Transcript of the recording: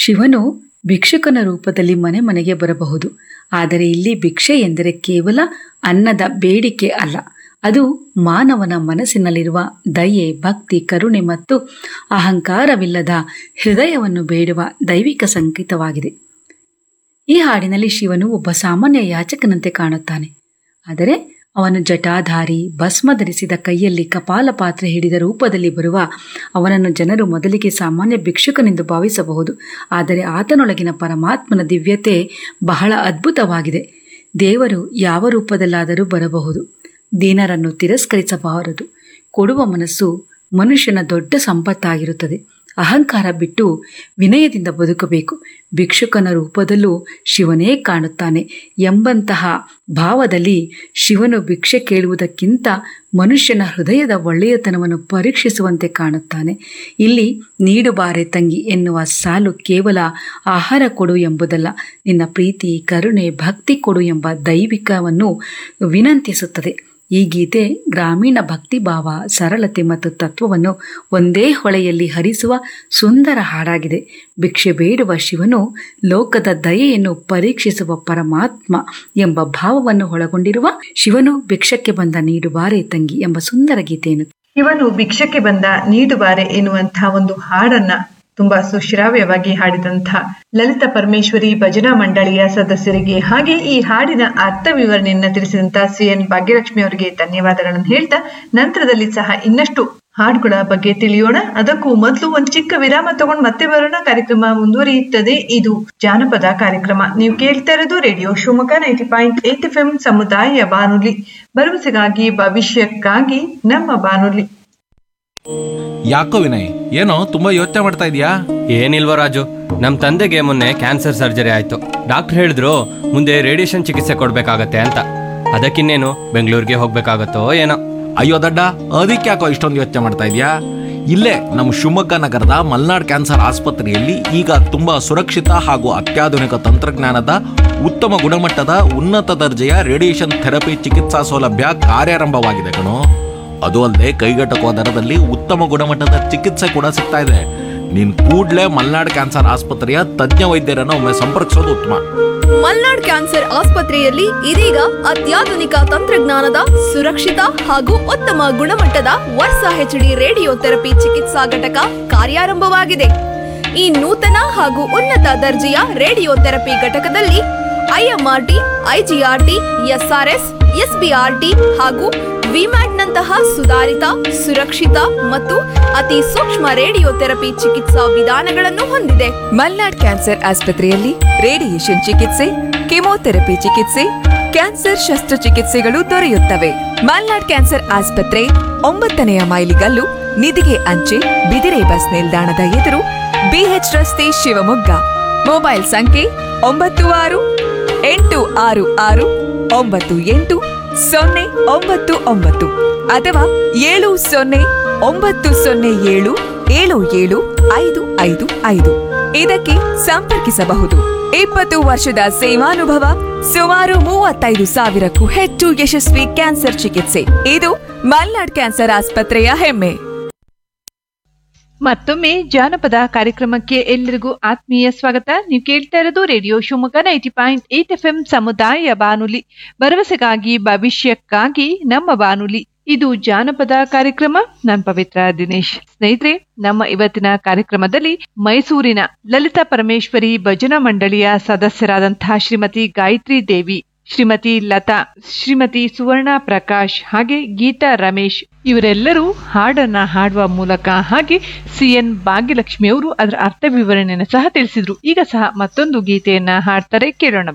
ಶಿವನು ಭಿಕ್ಷುಕನ ರೂಪದಲ್ಲಿ ಮನೆ ಮನೆಗೆ ಬರಬಹುದು ಆದರೆ ಇಲ್ಲಿ ಭಿಕ್ಷೆ ಎಂದರೆ ಕೇವಲ ಅನ್ನದ ಬೇಡಿಕೆ ಅಲ್ಲ ಅದು ಮಾನವನ ಮನಸ್ಸಿನಲ್ಲಿರುವ ದಯೆ ಭಕ್ತಿ ಕರುಣೆ ಮತ್ತು ಅಹಂಕಾರವಿಲ್ಲದ ಹೃದಯವನ್ನು ಬೇಡುವ ದೈವಿಕ ಸಂಕೇತವಾಗಿದೆ ಈ ಹಾಡಿನಲ್ಲಿ ಶಿವನು ಒಬ್ಬ ಸಾಮಾನ್ಯ ಯಾಚಕನಂತೆ ಕಾಣುತ್ತಾನೆ ಆದರೆ ಅವನು ಜಟಾಧಾರಿ ಭಸ್ಮ ಧರಿಸಿದ ಕೈಯಲ್ಲಿ ಕಪಾಲ ಪಾತ್ರೆ ಹಿಡಿದ ರೂಪದಲ್ಲಿ ಬರುವ ಅವನನ್ನು ಜನರು ಮೊದಲಿಗೆ ಸಾಮಾನ್ಯ ಭಿಕ್ಷುಕನೆಂದು ಭಾವಿಸಬಹುದು ಆದರೆ ಆತನೊಳಗಿನ ಪರಮಾತ್ಮನ ದಿವ್ಯತೆ ಬಹಳ ಅದ್ಭುತವಾಗಿದೆ ದೇವರು ಯಾವ ರೂಪದಲ್ಲಾದರೂ ಬರಬಹುದು ದೀನರನ್ನು ತಿರಸ್ಕರಿಸಬಾರದು ಕೊಡುವ ಮನಸ್ಸು ಮನುಷ್ಯನ ದೊಡ್ಡ ಸಂಪತ್ತಾಗಿರುತ್ತದೆ ಅಹಂಕಾರ ಬಿಟ್ಟು ವಿನಯದಿಂದ ಬದುಕಬೇಕು ಭಿಕ್ಷುಕನ ರೂಪದಲ್ಲೂ ಶಿವನೇ ಕಾಣುತ್ತಾನೆ ಎಂಬಂತಹ ಭಾವದಲ್ಲಿ ಶಿವನು ಭಿಕ್ಷೆ ಕೇಳುವುದಕ್ಕಿಂತ ಮನುಷ್ಯನ ಹೃದಯದ ಒಳ್ಳೆಯತನವನ್ನು ಪರೀಕ್ಷಿಸುವಂತೆ ಕಾಣುತ್ತಾನೆ ಇಲ್ಲಿ ನೀಡುಬಾರೆ ತಂಗಿ ಎನ್ನುವ ಸಾಲು ಕೇವಲ ಆಹಾರ ಕೊಡು ಎಂಬುದಲ್ಲ ನಿನ್ನ ಪ್ರೀತಿ ಕರುಣೆ ಭಕ್ತಿ ಕೊಡು ಎಂಬ ದೈವಿಕವನ್ನು ವಿನಂತಿಸುತ್ತದೆ ಈ ಗೀತೆ ಗ್ರಾಮೀಣ ಭಕ್ತಿಭಾವ ಸರಳತೆ ಮತ್ತು ತತ್ವವನ್ನು ಒಂದೇ ಹೊಳೆಯಲ್ಲಿ ಹರಿಸುವ ಸುಂದರ ಹಾಡಾಗಿದೆ ಭಿಕ್ಷೆ ಬೇಡುವ ಶಿವನು ಲೋಕದ ದಯೆಯನ್ನು ಪರೀಕ್ಷಿಸುವ ಪರಮಾತ್ಮ ಎಂಬ ಭಾವವನ್ನು ಒಳಗೊಂಡಿರುವ ಶಿವನು ಭಿಕ್ಷಕ್ಕೆ ಬಂದ ನೀಡುಬಾರೆ ತಂಗಿ ಎಂಬ ಸುಂದರ ಗೀತೆಯನ್ನು ಇವನು ಭಿಕ್ಷಕ್ಕೆ ಬಂದ ನೀಡುವಾರೆ ಎನ್ನುವಂತಹ ಒಂದು ಹಾಡನ್ನ ತುಂಬಾ ಸುಶ್ರಾವ್ಯವಾಗಿ ಹಾಡಿದಂತಹ ಲಲಿತ ಪರಮೇಶ್ವರಿ ಭಜನಾ ಮಂಡಳಿಯ ಸದಸ್ಯರಿಗೆ ಹಾಗೆ ಈ ಹಾಡಿನ ಅರ್ಥ ವಿವರಣೆಯನ್ನ ತಿಳಿಸಿದಂತಹ ಸಿ ಎನ್ ಭಾಗ್ಯಲಕ್ಷ್ಮಿ ಅವರಿಗೆ ಧನ್ಯವಾದಗಳನ್ನು ಹೇಳ್ತಾ ನಂತರದಲ್ಲಿ ಸಹ ಇನ್ನಷ್ಟು ಹಾಡುಗಳ ಬಗ್ಗೆ ತಿಳಿಯೋಣ ಅದಕ್ಕೂ ಮೊದಲು ಒಂದು ಚಿಕ್ಕ ವಿರಾಮ ತಗೊಂಡು ಮತ್ತೆ ಬರೋಣ ಕಾರ್ಯಕ್ರಮ ಮುಂದುವರಿಯುತ್ತದೆ ಇದು ಜಾನಪದ ಕಾರ್ಯಕ್ರಮ ನೀವು ಕೇಳ್ತಾ ಇರೋದು radio Shivamogga ninety point eight F M ಸಮುದಾಯ ಬಾನುಲಿ ಭರವಸೆಗಾಗಿ ಭವಿಷ್ಯಕ್ಕಾಗಿ ನಮ್ಮ ಬಾನುಲಿ ಯಾಕೋ ವಿನಯ್ ಏನೋ ತುಂಬಾ ಯೋಚನೆ ಮಾಡ್ತಾ ಇದೀಯಾ ಏನಿಲ್ವ ರಾಜು ನಮ್ಮ ತಂದೆಗೆ ಮೊನ್ನೆ ಕ್ಯಾನ್ಸರ್ ಸರ್ಜರಿ ಆಯ್ತು ಡಾಕ್ಟರ್ ಹೇಳಿದ್ರು ಮುಂದೆ ರೇಡಿಯೇಷನ್ ಚಿಕಿತ್ಸೆ ಕೊಡ್ಬೇಕಾಗತ್ತೆ ಅಂತ ಅದಕ್ಕಿನ್ನೇನು ಬೆಂಗಳೂರಿಗೆ ಹೋಗ್ಬೇಕಾಗತ್ತೋ ಏನೋ ಅಯ್ಯೋ ದಡ್ಡ ಅದಕ್ಕೆ ಯಾಕೋ ಇಷ್ಟೊಂದು ಯೋಚನೆ ಮಾಡ್ತಾ ಇದೀಯಾ ಇಲ್ಲೇ ನಮ್ಮ ಶಿವಮೊಗ್ಗ ನಗರದ ಮಲ್ನಾಡ್ ಕ್ಯಾನ್ಸರ್ ಆಸ್ಪತ್ರೆಯಲ್ಲಿ ಈಗ ತುಂಬಾ ಸುರಕ್ಷಿತ ಹಾಗೂ ಅತ್ಯಾಧುನಿಕ ತಂತ್ರಜ್ಞಾನದ ಉತ್ತಮ ಗುಣಮಟ್ಟದ ಉನ್ನತ ದರ್ಜೆಯ ರೇಡಿಯೇಷನ್ ಥೆರಪಿ ಚಿಕಿತ್ಸಾ ಸೌಲಭ್ಯ ಕಾರ್ಯಾರಂಭವಾಗಿದೆ ಕಣೋ ಅದು ಅಲ್ಲದೆ ಕೈಗೆಟಕುವ ದರದಲ್ಲಿ ಉತ್ತಮ ಗುಣಮಟ್ಟದ ಚಿಕಿತ್ಸೆ ಕೂಡ ಸಿಗ್ತಾ ಇದೆ ನೀನ್ ಕೂಡ್ಲೇ ಮಲ್ನಾಡ್ ಕ್ಯಾನ್ಸರ್ ಆಸ್ಪತ್ರೆಯ ತಜ್ಞ ವೈದ್ಯರನ್ನು ಒಮ್ಮೆ ಸಂಪರ್ಕಿಸೋದು ಉತ್ತಮ ಮಲ್ನಾಡ್ ಕ್ಯಾನ್ಸರ್ ಆಸ್ಪತ್ರೆಯಲ್ಲಿ ಇದೀಗ ಅತ್ಯಾಧುನಿಕ ತಂತ್ರಜ್ಞಾನದ ಸುರಕ್ಷಿತ ಹಾಗೂ ಉತ್ತಮ ಗುಣಮಟ್ಟದ ವರ್ಷ ಹೆಚ್ಡಿ ರೇಡಿಯೋ ಥೆರಪಿ ಚಿಕಿತ್ಸಾ ಘಟಕ ಕಾರ್ಯಾರಂಭವಾಗಿದೆ ಈ ನೂತನ ಹಾಗೂ ಉನ್ನತ ದರ್ಜೆಯ ರೇಡಿಯೋ ಥೆರಪಿ ಘಟಕದಲ್ಲಿ ಐಎಂಆರ್ಟಿ ಐಜಿಆರ್ಟಿ ಎಸ್ಆರ್ಎಸ್ ಎಸ್ಬಿಆರ್ಟಿ ಹಾಗೂ ವಿಮ್ಯಾಟ್ನಂತಹ ಸುಧಾರಿತ ಸುರಕ್ಷಿತ ಮತ್ತು ಅತಿ ಸೂಕ್ಷ್ಮ ರೇಡಿಯೋ ಥೆರಪಿ ಚಿಕಿತ್ಸಾ ವಿಧಾನಗಳನ್ನು ಹೊಂದಿದೆ ಮಲ್ನಾಡ್ ಕ್ಯಾನ್ಸರ್ ಆಸ್ಪತ್ರೆಯಲ್ಲಿ ರೇಡಿಯೇಷನ್ ಚಿಕಿತ್ಸೆ ಕೆಮೊಥೆರಪಿ ಚಿಕಿತ್ಸೆ ಕ್ಯಾನ್ಸರ್ ಶಸ್ತ್ರಚಿಕಿತ್ಸೆಗಳು ದೊರೆಯುತ್ತವೆ ಮಲ್ನಾಡ್ ಕ್ಯಾನ್ಸರ್ ಆಸ್ಪತ್ರೆ ಒಂಬತ್ತನೆಯ ಮೈಲಿಗಲ್ಲು ನಿಧಿಗೆ ಅಂಚೆ ಬಿದಿರೆ ಬಸ್ ನಿಲ್ದಾಣದ ಎದುರು ಬಿಎಚ್ ರಸ್ತೆ ಶಿವಮೊಗ್ಗ ಮೊಬೈಲ್ ಸಂಖ್ಯೆ ಒಂಬತ್ತು ಆರು ಎಂಟು ಆರು ಆರು ಒಂಬತ್ತು ಎಂಟು ಸೊನ್ನೆ ಒಂಬತ್ತು ಒಂಬತ್ತು ಅಥವಾ ಏಳು ಸೊನ್ನೆ ಒಂಬತ್ತು ಸೊನ್ನೆ ಏಳು ಏಳು ಏಳು ಐದು ಐದು ಐದು ಇದಕ್ಕೆ ಸಂಪರ್ಕಿಸಬಹುದು ಇಪ್ಪತ್ತು ವರ್ಷದ ಸೇವಾನುಭವ ಸುಮಾರು ಮೂವತ್ತೈದು ಸಾವಿರಕ್ಕೂ ಹೆಚ್ಚು ಯಶಸ್ವಿ ಕ್ಯಾನ್ಸರ್ ಚಿಕಿತ್ಸೆ ಇದು ಮಲ್ನಾಡ್ ಕ್ಯಾನ್ಸರ್ ಆಸ್ಪತ್ರೆಯ ಹೆಮ್ಮೆ ಮತ್ತೊಮ್ಮೆ ಜಾನಪದ ಕಾರ್ಯಕ್ರಮಕ್ಕೆ ಎಲ್ಲರಿಗೂ ಆತ್ಮೀಯ ಸ್ವಾಗತ ನೀವು ಕೇಳ್ತಾ ಇರೋದು radio Shivamogga ninety point eight F M ಸಮುದಾಯ ಬಾನುಲಿ ಭರವಸೆಗಾಗಿ ಭವಿಷ್ಯಕ್ಕಾಗಿ ನಮ್ಮ ಬಾನುಲಿ ಇದು ಜಾನಪದ ಕಾರ್ಯಕ್ರಮ ನಾನ್ ಪವಿತ್ರ ದಿನೇಶ್ ಸ್ನೇಹಿತರೆ ನಮ್ಮ ಇವತ್ತಿನ ಕಾರ್ಯಕ್ರಮದಲ್ಲಿ ಮೈಸೂರಿನ ಲಲಿತಾ ಪರಮೇಶ್ವರಿ ಭಜನಾ ಮಂಡಳಿಯ ಸದಸ್ಯರಾದಂತಹ ಶ್ರೀಮತಿ ಗಾಯತ್ರಿ ದೇವಿ ಶ್ರೀಮತಿ ಲತಾ ಶ್ರೀಮತಿ ಸುವರ್ಣ ಪ್ರಕಾಶ್ ಹಾಗೆ ಗೀತಾ ರಮೇಶ್ ಇವರೆಲ್ಲರೂ ಹಾಡನ್ನ ಹಾಡುವ ಮೂಲಕ ಹಾಗೆ ಸಿ ಎನ್ ಭಾಗ್ಯಲಕ್ಷ್ಮಿ ಅವರು ಅದರ ಅರ್ಥ ವಿವರಣೆಯನ್ನು ಸಹ ತಿಳಿಸಿದ್ರು ಈಗ ಸಹ ಮತ್ತೊಂದು ಗೀತೆಯನ್ನ ಹಾಡ್ತಾರೆ ಕೇಳೋಣ